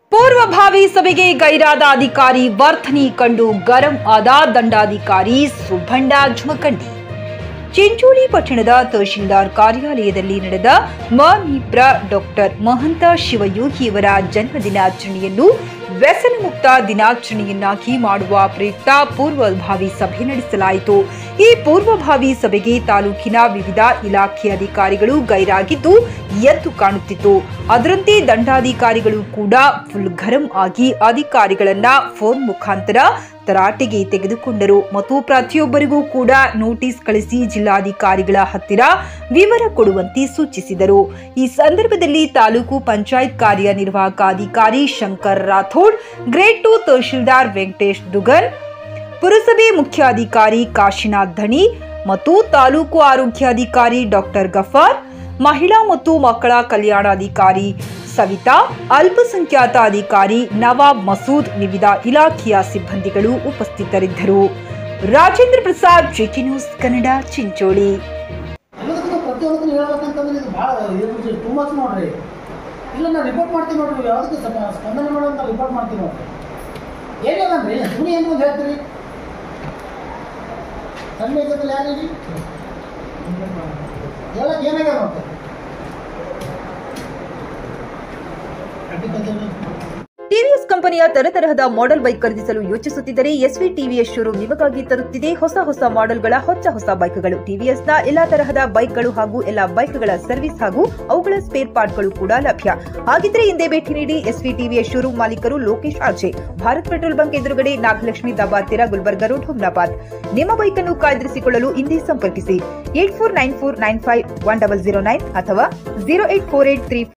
ಪೂರ್ವಭಾವಿ ಸಭೆಗೆ ಗೈರಾದ ಅಧಿಕಾರಿ ವರ್ತನಿ ಕಂಡು ಗರಂ ಆದ ದಂಡಾಧಿಕಾರಿ ಸುಬ್ಬಣ್ಣ ಜುಮಖಂಡಿ ಚಿಂಚೋಳಿ ಪಟ್ಟಣದ ತಹಶೀಲ್ದಾರ್ ಕಾರ್ಯಾಲಯದಲ್ಲಿ ನಡೆದ ಮನಿಬ್ರ ಡಾಕ್ಟರ್ ಮಹಂತ ಶಿವಯೋಗಿಯವರ ಜನ್ಮದಿನಾಚರಣೆಯನ್ನು ವ್ಯಸನ ಮುಕ್ತ ದಿನಾಚರಣೆಯನ್ನಾಗಿ ಮಾಡುವ ಪ್ರಯುಕ್ತ ಪೂರ್ವಭಾವಿ ಸಭೆ ನಡೆಸಲಾಯಿತು ಈ ಪೂರ್ವಭಾವಿ ಸಭೆಗೆ ತಾಲೂಕಿನ ವಿವಿಧ ಇಲಾಖೆ ಅಧಿಕಾರಿಗಳು ಗೈರಾಗಿದ್ದು ಎದ್ದು ಕಾಣುತ್ತಿತ್ತು ಅದರಂತೆ ದಂಡಾಧಿಕಾರಿಗಳು ಕೂಡ ಫುಲ್ ಗರಂ ಆಗಿ ಅಧಿಕಾರಿಗಳನ್ನ ಫೋನ್ ಮುಖಾಂತರ ತರಾಟೆಗೆ ತೆಗೆದುಕೊಂಡರು ಮತ್ತು ಪ್ರತಿಯೊಬ್ಬರಿಗೂ ಕೂಡ ನೋಟಿಸ್ ಕಳಿಸಿ ಜಿಲ್ಲಾಧಿಕಾರಿಗಳ ಹತ್ತಿರ ವಿವರ ಕೊಡುವಂತೆ ಸೂಚಿಸಿದರು ಈ ಸಂದರ್ಭದಲ್ಲಿ ತಾಲೂಕು ಪಂಚಾಯತ್ ಕಾರ್ಯನಿರ್ವಾಹಕ ಅಧಿಕಾರಿ ಶಂಕರ್ ರಾಥೋಡ್ ಗ್ರೇಡ್ ಟು ತಹಶೀಲ್ದಾರ್ ವೆಂಕಟೇಶ್ ದುಗನ್ ಪುರಸಭೆ ಮುಖ್ಯಾಧಿಕಾರಿ ಕಾಶಿನಾಥ್ ಧಣಿ ಮತ್ತು ತಾಲೂಕು ಆರೋಗ್ಯಾಧಿಕಾರಿ ಡಾಕ್ಟರ್ ಗಫಾರ್ ಮಹಿಳಾ ಮತ್ತು ಮಕ್ಕಳ ಕಲ್ಯಾಣಾಧಿಕಾರಿ ಸವಿತಾ ಅಲ್ಪಸಂಖ್ಯಾತ ಅಧಿಕಾರಿ ನವಾಬ್ ಮಸೂದ್ ವಿವಿಧ ಇಲಾಖೆಯ ಸಿಬ್ಬಂದಿಗಳು ಉಪಸ್ಥಿತರಿದ್ದರು ರಾಜೇಂದ್ರ ಪ್ರಸಾದ್ ಜಿಟಿ ನ್ಯೂಸ್ ಕನ್ನಡ ಚಿಂಚೋಳಿ ಎಲ್ಲದಕ್ಕೂ ಪ್ರತಿಯೊಂದಕ್ಕೂ ಹೇಳ್ಬೇಕಂತಂದ್ರೆ ಇದು ಭಾಳ ಇದು ಟೂ ಮಚ್ ನೋಡ್ರಿ ಇಲ್ಲ ನಾವು ರಿಪೋರ್ಟ್ ಮಾಡ್ತೀವಿ ನೋಡ್ರಿ ಯಾವುದಕ್ಕೆ ಸ್ಪ- ಸ್ಪಂದನೆ ಮಾಡೋಂತ ರಿಪೋರ್ಟ್ ಮಾಡ್ತೀವಿ ನೋಡ್ರಿ ಏನಿಲ್ಲನ್ರಿ ಸುಮ್ಮನೆ ಏನು ಅಂತ ಹೇಳ್ತೀರಿ ಸಣ್ಣ ಇದ್ದದಲ್ಲಿ ಯಾರಿಗೆ ಹೇಳಕ್ಕೆ ಏನಾಗ್ಯದ ನೋಡ್ರಿ ಟಿವಿಎಸ್ ಕಂಪನಿಯ ತರತರಹದ ಮಾಡೆಲ್ ಬೈಕ್ ಖರೀದಿಸಲು ಯೋಚಿಸುತ್ತಿದ್ದರೆ ಎಸ್ವಿ ಟಿವಿಎಸ್ ಶೋರೂಮ್ ನಿಮಗಾಗಿ ತರುತ್ತಿದೆ ಹೊಸ ಹೊಸ ಮಾಡೆಲ್ಗಳ ಹೊಸ ಹೊಸ ಬೈಕ್ಗಳು ಟಿವಿಎಸ್ನ ಎಲ್ಲಾ ತರಹದ ಬೈಕ್ಗಳು ಹಾಗೂ ಎಲ್ಲಾ ಬೈಕ್ಗಳ ಸರ್ವಿಸ್ ಹಾಗೂ ಅವುಗಳ ಸ್ಪೇರ್ ಪಾರ್ಟ್ಗಳು ಕೂಡ ಲಭ್ಯ ಹಾಗಿದ್ರೆ ಹಿಂದೆ ಭೇಟಿ ನೀಡಿ ಎಸ್ವಿ ಟಿವಿಎಸ್ ಶೋರೂಮ್ ಮಾಲೀಕರು Lokesh R J Bharat petrol bunk ಎದುರುಗಡೆ ನಾಗಲಕ್ಷ್ಮಿ ದಾಬಾ ಹತ್ತಿರ ಗುಲ್ಬರ್ಗ ರೋಡ್ ಹುಮ್ನಾಬಾದ್ ನಿಮ್ಮ ಬೈಕ್ ಅನ್ನು ಕಾಯ್ದಿರಿಸಿಕೊಳ್ಳಲು ಹಿಂದೆ ಸಂಪರ್ಕಿಸಿ eight four nine four nine five one double zero nine ಅಥವಾ zero eight four eight three